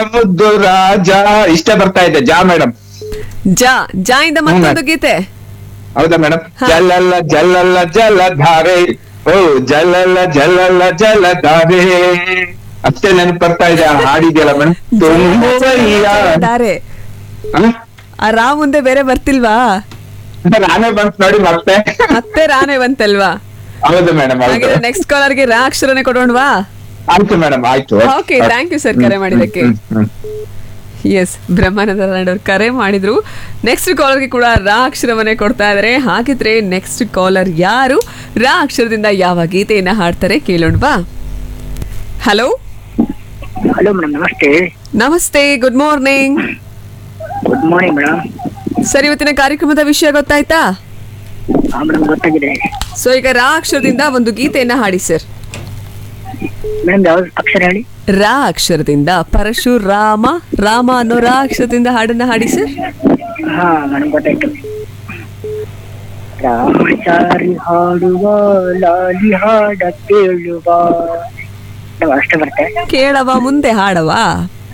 ಮುದ್ದು ರಾಜ ಇಷ್ಟ ಬರ್ತಾ ಇದೆ ಜಾ ಮೇಡಮ್ ಜಾ ಜಾ ಇಂದ ಮತ್ತೊಂದು ಗೀತೆ ಹೌದಾ ಮೇಡಮ್ ಹಾ. ಜಲಲ್ಲ ಜಲಲ್ಲ ಜಲಧಾರೆ ಓ ಜಲಲ್ಲ ಜಲಲ್ಲ ಜಲಧಾರೆ ಅಷ್ಟೇ ನೆನಪು ಬರ್ತಾ ಇದೆ ಆ ಹಾಡಿದೆಯಲ್ಲ ಮೇಡಮ್ ತುಂಬುವಯ್ಯ ದಾರೆ ಆ ರಾ ಮುಂದೆ ಬೇರೆ ಬರ್ತಿಲ್ವಾ ನಾನೇ ಬಂತು ನೋಡಿ ಮತ್ತೆ ಮತ್ತೆ ರಾನೇ ಬಂತಲ್ವಾ ಹೌದು ಮೇಡಮ್ ಹೌದು ಹಾಗಿದ್ರೆ ನೆಕ್ಸ್ಟ್ ಕಾಲರ್ಗೆ ರಾ ಅಕ್ಷರನೇ ಕೊಡೋಣವಾ ಆಯ್ತು ಮೇಡಮ್ ಆಯ್ತು Okay, thank you sir, ಕರೆ ಮಾಡಿದ್ದಕ್ಕೆ. ಹ್ಮ್, ಹ್ಮ್, ಎಸ್ ಬ್ರಹ್ಮಾನಂದ ಅವ್ರು ಕರೆ ಮಾಡಿದ್ರು ನೆಕ್ಸ್ಟ್ ಕಾಲರ್ಗೆ ಕೂಡ ರಾ ಅಕ್ಷರವನ್ನೇ ಕೊಡ್ತಾ ಇದಾರೆ ಹಾಗಿದ್ರೆ ನೆಕ್ಸ್ಟ್ ಕಾಲರ್ ಯಾರು ರಾ ಅಕ್ಷರದಿಂದ ಯಾವ ಗೀತೆಯನ್ನ ಹಾಡ್ತಾರೆ ಕೇಳೋಣವಾ ಹಲೋ ಹಲೋ ಮೇಡಮ್ ನಮಸ್ತೆ ನಮಸ್ತೆ good morning good morning madam sir ಇವತ್ತಿನ ಕಾರ್ಯಕ್ರಮದ ವಿಷಯ ಗೊತ್ತಾಯ್ತಾ ಹಾ ಮೇಡಮ್ ಗೊತ್ತಾಗಿದೆ ಸೊ ಈಗ ರಾ ಅಕ್ಷರದಿಂದ ಒಂದು ಗೀತೆಯನ್ನ ಹಾಡಿ ಸರ್ ಮೇಡಮ್ ಯಾವ ಅಕ್ಷರ ಹೇಳಿ ರಾ ಅಕ್ಷರದಿಂದ ಪರಶುರಾಮ ರಾಮ ಅನ್ನೋ ರಾ ಅಕ್ಷರದಿಂದ ಹಾಡನ್ನ ಹಾಡಿ ಸರ್ ಹಾ ಮೇಡಮ್ ಗೊತ್ತಾಯ್ತು ರಾಮಚಾರಿ ಹಾಡುವ ಲಾಲಿ ಹಾಡ ಕೇಳುವ ಮೇಡಮ್ ಅಷ್ಟೇ ಬರುತ್ತೆ ಕೇಳವ ಮುಂದೆ ಹಾಡವಾ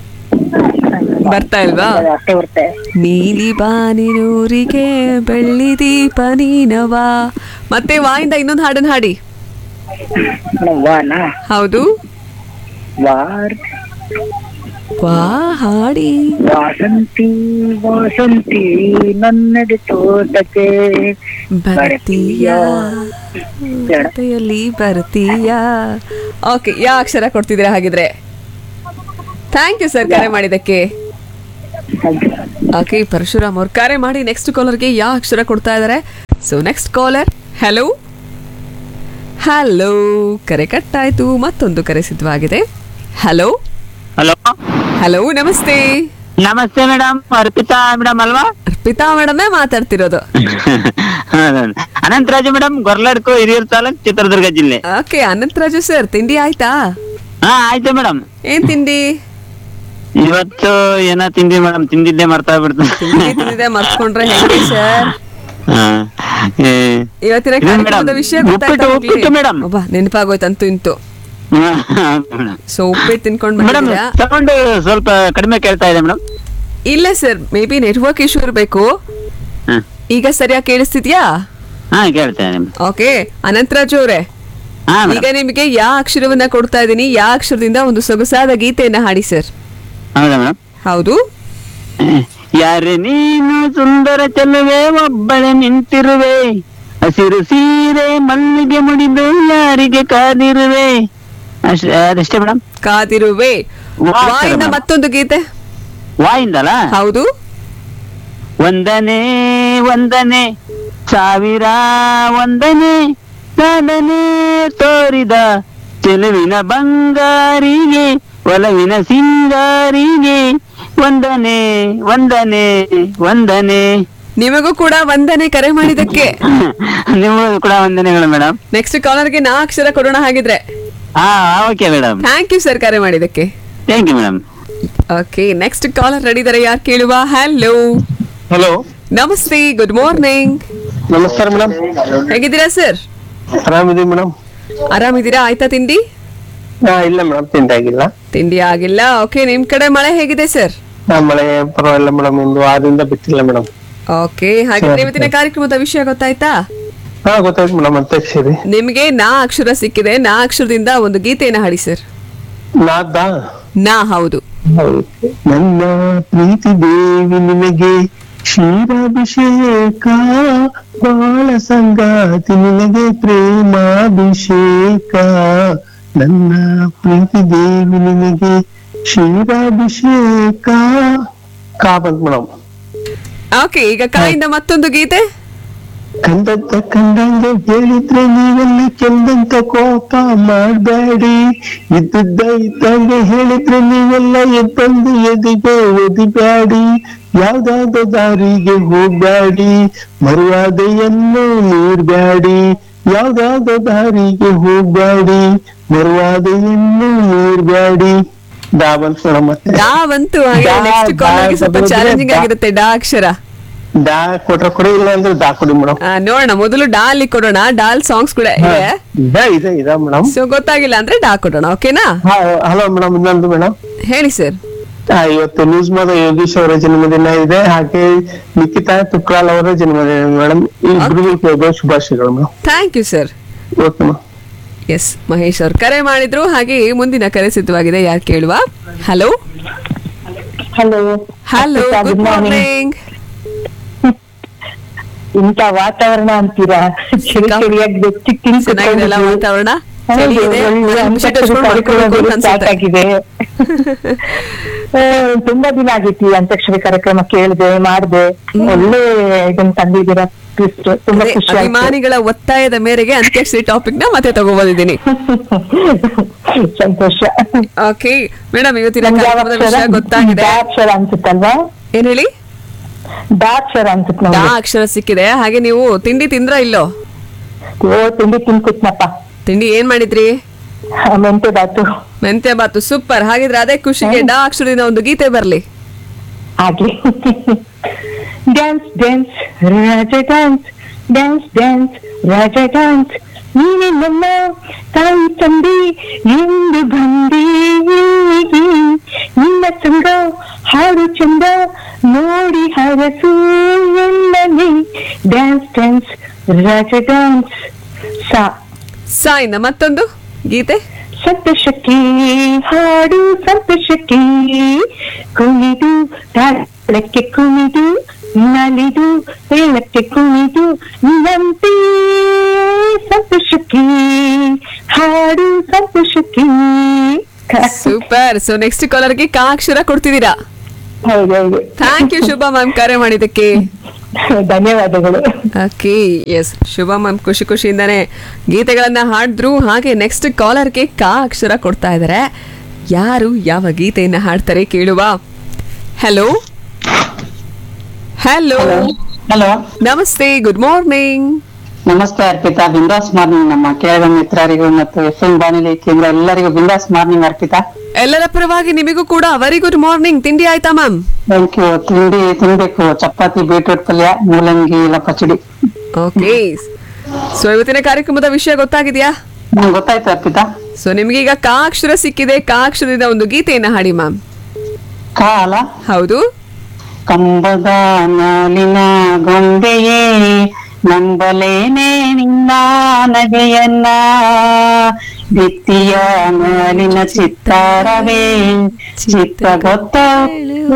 ಬರ್ತಾ ಇಲ್ವಾ ಅದು ಅಷ್ಟೇ ಬರುತ್ತೆ ನೀಲಿ ಬಾನಿನೂರಿಗೆ ಬೆಳ್ಳಿ ದೀಪ ನೀನವ ಮತ್ತೆ ವಾಯಿಂದ ಇನ್ನೊಂದು ಹಾಡನ್ನ ಹಾಡಿ ಮೇಡಮ್ ವಾನಾ ಹೌದು ವಾರ್ ವಾ ಹಾಡಿ ವಾಸಂತಿ ವಾಸಂತಿ ನನ್ನದು ತೋಟಕ್ಕೆ ಬರ್ತೀಯ ಜೊತೆಯಲ್ಲಿ ಬರ್ತೀಯ ಓಕೆ ಯಾ ಅಕ್ಷರ ಕೊಡ್ತಿದ್ದೀರಾ ಹಾಗಿದ್ರೆ ಥ್ಯಾಂಕ್ ಯು ಸರ್ ಕರೆ ಮಾಡಿದ್ದಕ್ಕೆ ಓಕೆ ಪರಶುರಾಮ್ ಅವ್ರು ಕರೆ ಮಾಡಿ ನೆಕ್ಸ್ಟ್ ಕಾಲರ್ಗೆ ಯಾವ ಅಕ್ಷರ ಕೊಡ್ತಾ ಇದ್ದಾರೆ so next caller hello hello ಕರೆ ಕಟ್ಟಾಯ್ತು ಮತ್ತೊಂದು ಕರೆ ಸಿದ್ಧವಾಗಿದೆ ಹಲೋ ಹಲೋ ಹಲೋ ನಮಸ್ತೆ ನಮಸ್ತೆ ಮೇಡಮ್ ಅರ್ಪಿತಾ ಮೇಡಮ್ ಅಲ್ವಾ ಅರ್ಪಿತಾ ಮೇಡಮೇ ಮಾತಾಡ್ತಿರೋದು ಅನಂತರಾಜು ಮೇಡಮ್ ಗೊರ್ಲಡ್ಕು ಹಿರಿಯೂರು ತಾಲೂಕ್ ಚಿತ್ರದುರ್ಗ ಜಿಲ್ಲೆ ಓಕೆ ಅನಂತರಾಜು ಸರ್ ತಿಂಡಿ ಆಯ್ತಾ ಹಾ ಆಯ್ತು ಮೇಡಮ್ ಏನ್ ತಿಂಡಿ ಇವತ್ತು ಏನ ತಿಂದಿ ಮೇಡಮ್ ತಿಂದಿದ್ದೆ ಮರ್ತಾ ತಿಂಡಿ ಬಿಡ್ತು ತಿಂದಿದೆ ಮರ್ತ್ಕೊಂಡ್ರೆ ಹೆಂಗೆ ಸರ್ ಇವತ್ತಿನ ಇದು ಕಾರ್ಯಕ್ರಮದ ಮೇಡಮ್, ವಿಷಯ ಉಪ್ಪಿಟ್ಟು, ಉಪ್ಪಿಟ್ಟು ಮೇಡಮ್. ಒಬ್ಬ ನೆನಪಾಗೋಯ್ತು ಅಂತೂ ಇಂತು ಸೊ ಉಪ್ಪಿಟ್ಟು ತಿನ್ಕೊಂಡ್ ಮೇಡಮ್ ಬಂದಿದ್ದೀರಾ ಸೌಂಡ್ ಸ್ವಲ್ಪ ಕಡಿಮೆ ಕೇಳ್ತಾ ಇದೆ ಮೇಡಮ್ ಇಲ್ಲ sir may be network issue ಇರಬೇಕು ಈಗ ಸರಿಯಾಗಿ ಕೇಳಿಸ್ತಿದ್ಯಾ ಹಾ ಕೇಳ್ತಾ ಇದೆ ಓಕೆ ಅನಂತರಾಜು ಅವರೇ ಹಾ ಈಗ ಮೇಡಮ್ ನಿಮಗೆ ಯಾ ಅಕ್ಷರವನ್ನ ಕೊಡ್ತಾ ಇದ್ದೀನಿ ಯಾ ಅಕ್ಷರದಿಂದ ಒಂದು ಸೊಗಸಾದ ಗೀತೆಯನ್ನ ಹಾಡಿ ಸರ್ ಹೌದಾ ಮೇಡಮ್ ಹೌದು ಯಾರೇ ನೀನು ಸುಂದರ ಚೆಲುವೆ ಒಬ್ಬಳೆ ನಿಂತಿರುವೆ ಹಸಿರು ಸೀರೆ ಮಲ್ಲಿಗೆ ಮುಡಿದು ಯಾರಿಗೆ ಕಾದಿರುವೆ ಅಷ್ಟೇ ಅದಷ್ಟೇ ಮೇಡಮ್ ಕಾದಿರುವೆ ವಾ ವಾಯಿಂದ ಸರ್, ಮತ್ತೊಂದು ಗೀತೆ ವಾಯಿಂದಲ್ಲ ಹೌದು ಒಂದನೇ ಒಂದನೇ ಸಾವಿರ ಒಂದನೇ ಸಾಧನೆ ತೋರಿದ ಚೆಲುವಿನ ಬಂಗಾರಿಗೆ ಒಲವಿನ ಸಿಂಗಾರಿಗೆ ಒಂದನೇ ಒಂದನೇ ಒಂದನೇ ನಿಮಗೂ ಕೂಡ ವಂದನೆ ಕರೆ ಮಾಡಿದಕ್ಕೆ ನಿಮಗೂ ಕೂಡ ವಂದನೆಗಳು ಮೇಡಮ್ ನೆಕ್ಸ್ಟ್ ಕಾಲರ್ಗೆ ನಾ ಅಕ್ಷರ ಕೊಡೋಣ ಹಾಗಿದ್ರೆ ಹಾ okay madam thank you sir ಕರೆ ಮಾಡಿದಕ್ಕೆ thank you madam okay next caller ready ಇದಾರೆ ಯಾರು ಕೇಳುವ ಹಲೋ ಹಲೋ ನಮಸ್ತೆ ಗುಡ್ ಮಾರ್ನಿಂಗ್ ನಮಸ್ಕಾರ ಮೇಡಮ್ ಹೇಗಿದ್ದೀರಾ ಸರ್ ಆರಾಮಿದೀವಿ ಮೇಡಮ್ ಆರಾಮಿದ್ದೀರಾ ಆಯ್ತಾ ತಿಂಡಿ ಇಲ್ಲ ಮೇಡಮ್ ತಿಂದಾಗಿಲ್ಲ ತಿಂಡಿ ಆಗಿಲ್ಲ ಓಕೆ ನಿಮ್ ಕಡೆ ಮಳೆ ಹೇಗಿದೆ ಸರ್ ಮಳೆ ಪರವಾಗಿಲ್ಲ ಮೇಡಮ್ ಒಂದು ವಾರದಿಂದ ಬಿತ್ತಿಲ್ಲ ಮೇಡಮ್ ಓಕೆ ಹಾಗಿದ್ರೆ ಇವತ್ತಿನ ಕಾರ್ಯಕ್ರಮದ ವಿಷಯ ಗೊತ್ತಾಯ್ತಾ ಹಾ ಗೊತ್ತಾಯ್ತು ಮೇಡಮ್ ಅಧ್ಯಕ್ಷರಿ ನಿಮಗೆ ನಾ ಅಕ್ಷರ ಸಿಕ್ಕಿದೆ ನಾ ಅಕ್ಷರದಿಂದ ಒಂದು ಗೀತೆಯನ್ನು ಹಾಡಿ ಸರ್ ನಾದ ನಾ ಹೌದು ಹೌದು. ನನ್ನ ಪ್ರೀತಿ ದೇವಿ ನಿನಗೆ ಕ್ಷೀರಾಭಿಷೇಕ ಬಾಳ ಸಂಗಾತಿ ನಿನಗೆ ಪ್ರೇಮಾಭಿಷೇಕ ನನ್ನ ಪ್ರೀತಿ ದೇವಿ ನಿನಗೆ ಕ್ಷೀರಾಭಿಷೇಕ ಕಾ ಬಂತ್ ಮೇಡಮ್ ಓಕೆ ಈಗ ಕಾಯಿಂದ ಮತ್ತೊಂದು ಗೀತೆ ಕಂಡಂತ ಕಂಡಂಗೆ ಹೇಳಿದ್ರೆ ನೀವೆಲ್ಲ ಕೆಂದಂತ ಕೋಪ ಮಾಡ್ಬೇಡಿ ಇದ್ದದ್ದ ಇದ್ದಂಗೆ ಹೇಳಿದ್ರೆ ನೀವೆಲ್ಲ ಎದ್ದಂದು ಎದಿಗೆ ಒದಿಬ್ಯಾಡಿ ಯಾವ್ದಾದ ದಾರಿಗೆ ಹೋಗ್ಬ್ಯಾಡಿ ಮರುವಾದೆಯನ್ನು ನೀರ್ಬ್ಯಾಡಿ ಯಾವ್ದಾದ ದಾರಿಗೆ ಹೋಗ್ಬ್ಯಾಡಿ ಮರುವಾದೆಯನ್ನು ನೀರ್ಬ್ಯಾಡಿ ದಾವಂತ ಮೇಡಮ್ ಮತ್ತೆ ಡಾ ಬಂತು ಹಾಗೆ ಡಾ, ನೆಕ್ಸ್ಟ್ ಡಾ ಕಾಲರ್ಗೆ ಸ್ವಲ್ಪ ಬದಲಿಗೆ ಚಾಲೆಂಜಿಂಗ್ ಡಾ. ಆಗಿರುತ್ತೆ ಡಾ ಅಕ್ಷರ ದಾ ಕೊಟ್ರ ಕೊಡಿ ಇಲ್ಲ ಅಂದ್ರೆ ದಾ ಕೊಡಿ ಮೇಡಮ್ ಆ, ನೋಡೋಣ ಮೊದಲು ಡಾ ಅಲ್ಲಿ ಕೊಡೋಣ ಡಾಲ್ ಸಾಂಗ್ಸ್ ಕೂಡ ಇದೆ ಇದೆ ಇದೆ ಇದೆ ಮೇಡಮ್ ಸೊ ಗೊತ್ತಾಗಿಲ್ಲ ಅಂದ್ರೆ ಡಾ ಕೊಡೋಣ ಓಕೆನಾ ಹಲೋ ಮೇಡಮ್ ಇನ್ನೊಂದು ಮೇಡಮ್ ಹೇಳಿ ಸರ್ ಆ, ಇವತ್ತು ನ್ಯೂಸ್ ಮಾದ ಯೋಗೀಶ್ ಅವರ ಜನ್ಮದಿನ ಇದೆ ಹಾಗೆ ನಿಖಿತಾ ತುಕ್ರಾಲ್ ಅವರ ಜನ್ಮದಿನ ಮೇಡಮ್ ಈ ಇಬ್ಬರಿಗೂ ಶುಭಾಶಯಗಳು madam thank you sir okay madam S Mahesh ಅವ್ರು ಕರೆ ಮಾಡಿದ್ರು ಹಾಗೆ ಮುಂದಿನ ಕರೆ ಸಿದ್ಧವಾಗಿದೆ ಯಾರು ಕೇಳುವ hello hello hello good morning ಇಂಥ ವಾತಾವರಣ ಅಂತೀರಾ ಚಳಿ ಚಳಿಯಾಗಿ ಬೆಚ್ಚಿ ತಿಂದು ಚೆನ್ನಾಗಿದೆಲ್ಲ ವಾತಾವರಣ ಚಳಿ ಇದೆ. ಒಂದ್ ಶೀಟ್ ಹಚ್ಕೊಂಡು ಮಲ್ಕೊಳ್ಬೇಕು ಅಂತ ಸ್ಟಾರ್ಟ್ ಅನ್ಸುತ್ತೆ. ಆಗಿದೆ ಆ, ತುಂಬಾ ದಿನ ಆಗಿತ್ತು ಈ ಅಂತ್ಯಾಕ್ಷರಿ ಕಾರ್ಯಕ್ರಮ ಕೇಳಿದೆ ಮಾಡಿದೆ ಒಳ್ಳೆ ಇದನ್ನ ತಂದಿದ್ದೀರಾ twist. ತುಂಬಾ ಅದೇ, ಖುಷಿ ಆಯ್ತು ಅಭಿಮಾನಿಗಳ ಒತ್ತಾಯದ ಮೇರೆಗೆ ಅಂತ್ಯಾಕ್ಷರಿ ಟಾಪಿಕ್ ನ ಮತ್ತೆ ತಗೋಬಂದಿದ್ದೀನಿ ಸಂತೋಷ ಓಕೆ ಮೇಡಮ್ ಇವತ್ತಿನ ನಮ್ಗೆ ಯಾವ ಕಾರ್ಯಕ್ರಮದ ಅಕ್ಷರ? ವಿಷಯ ಗೊತ್ತಾಗಿದೆ ಡಾ ಅಕ್ಷರ ಅನ್ಸುತ್ತಲ್ವಾ ಏನ್ ಹೇಳಿ ಡಾ ಅಕ್ಷರ ಅನ್ಸುತ್ತೆ ಡಾ ನಮ್ಗೆ ಅಕ್ಷರ ಸಿಕ್ಕಿದೆ ಹಾಗೆ ನೀವು ತಿಂಡಿ ತಿಂದ್ರ ಇಲ್ಲೋ ಓ ತಿಂಡಿ ತಿನ್ಕುತ್ನಪ್ಪ ತಿಂಡಿ ಏನ್ ಮಾಡಿದ್ರಿ ಮೆಂತೆ ಬಾತು ಮೆಂತ್ಯ ಬಾತು ಸೂಪರ್ ಹಾಗಿದ್ರೆ ಅದೇ ಖುಷಿಗೆ ಡಾ ಅಕ್ಷರದಿಂದ ಒಂದು ಗೀತೆ ಬರ್ಲಿ ಆಗ್ಲಿ dance dance Raja dance dance dance Raja dance ನೀನೆ ನನ್ನ ತಾಯಿ ತಂದೆ ಎಂದು ಬಂದಿ ನಿನ್ನ ಸಂಗ ಹಾಡು ಚಂದ ನೋಡಿ ಹರಸು ಎನ್ನಲಿ ಡ್ಯಾನ್ಸ್ ಡ್ಯಾನ್ಸ್ ರಾಜ ಡ್ಯಾನ್ಸ್ ಸಾ ಸಾಯಿಂದ ಮತ್ತೊಂದು ಗೀತೆ ಸಂತೋಷಕ್ಕೆ ಹಾಡು ಸಂತೋಷಕ್ಕೆ ಕುಣಿದು ತಾಳಕ್ಕೆ ಕುಣಿದು ನಲಿದು ಮೇಳಕ್ಕೆ ಕುಣಿದು ನಂತೆ ಸಂತೋಷಕ್ಕೆ ಹಾಡು ಸಂತೋಷಕ್ಕೆ ಸೂಪರ್ ಸೊ ನೆಕ್ಸ್ಟ್ ಕಾಲರ್ಗೆ ಕಾ ಅಕ್ಷರ ಕೊಡ್ತಿದ್ದೀರಾ ಹೌದೌದು ಥ್ಯಾಂಕ್ ಯು ಶುಭ ಮ್ಯಾಮ್ ಕರೆ ಮಾಡಿದ್ದಕ್ಕೆ ಧನ್ಯವಾದಗಳು ಓಕೆ ಎಸ್ ಶುಭ ಮ್ಯಾಮ್ ಖುಷಿ ಖುಷಿಯಿಂದಾನೆ ಗೀತೆಗಳನ್ನ ಹಾಡಿದ್ರು ಹಾಗೆ ನೆಕ್ಸ್ಟ್ ಕಾಲರ್ಗೆ ಕಾ ಅಕ್ಷರ ಕೊಡ್ತಾ ಇದ್ದಾರೆ ಯಾರು ಯಾವ ಗೀತೆಯನ್ನ ಹಾಡ್ತಾರೆ ಕೇಳುವ ಹಲೋ ಹಲೋ ಹಲೋ ನಮಸ್ತೆ ಗುಡ್ ಮಾರ್ನಿಂಗ್ ನಮಸ್ತೆ ಅರ್ಪಿತಾ ಬಿಂದಾಸ್ ಮಾರ್ನಿಂಗ್ ನಮ್ಮ ಕೇರಳ ಮಿತ್ರರಿಗೂ ಮತ್ತು ಎಫ್ ಎಂ ಬಾನುಲಿ ಕೇಂದ್ರ ಎಲ್ಲರಿಗೂ ಬಿಂದಾಸ್ ಮಾರ್ನಿಂಗ್ ಅರ್ಪಿತಾ ಎಲ್ಲರ ಪರವಾಗಿ ನಿಮಗೂ ಕೂಡ ವೆರಿ ಗುಡ್ ಮಾರ್ನಿಂಗ್ ತಿಂಡಿ ಆಯ್ತಾ ಮ್ಯಾಮ್ ಥ್ಯಾಂಕ್ ಯು ತಿಂಡಿ ತಿನ್ಬೇಕು ಚಪಾತಿ ಬೀಟ್ರೂಟ್ ಪಲ್ಯ ಮೂಲಂಗಿ ಇಲ್ಲ ಪಚಡಿ ಓಕೆ ಸೊ ಇವತ್ತಿನ ಕಾರ್ಯಕ್ರಮದ ವಿಷಯ ಗೊತ್ತಾಗಿದ್ಯಾ ನಂಗೆ ಗೊತ್ತಾಯ್ತು ಅರ್ಪಿತಾ ಸೊ ನಿಮ್ಗೆ ಈಗ ಕಾ ಅಕ್ಷರ ಸಿಕ್ಕಿದೆ ಕಾ ಅಕ್ಷರದಿಂದ ಒಂದು ಗೀತೆಯನ್ನ ಹಾಡಿ ಮ್ಯಾಮ್ ಕಾಲ ಹೌದು ಕಂಬದ ನಾಲಿನ ಗೊಂಬೆಯೇ ನಂಬಲೇನೆ ನಿನ್ನ ನಗೆಯನ್ನ ಭಿತ್ತಿಯ ನಾಲಿನ ಚಿತ್ತಾರವೇ ಚಿತ್ತ ಗೊತ್ತ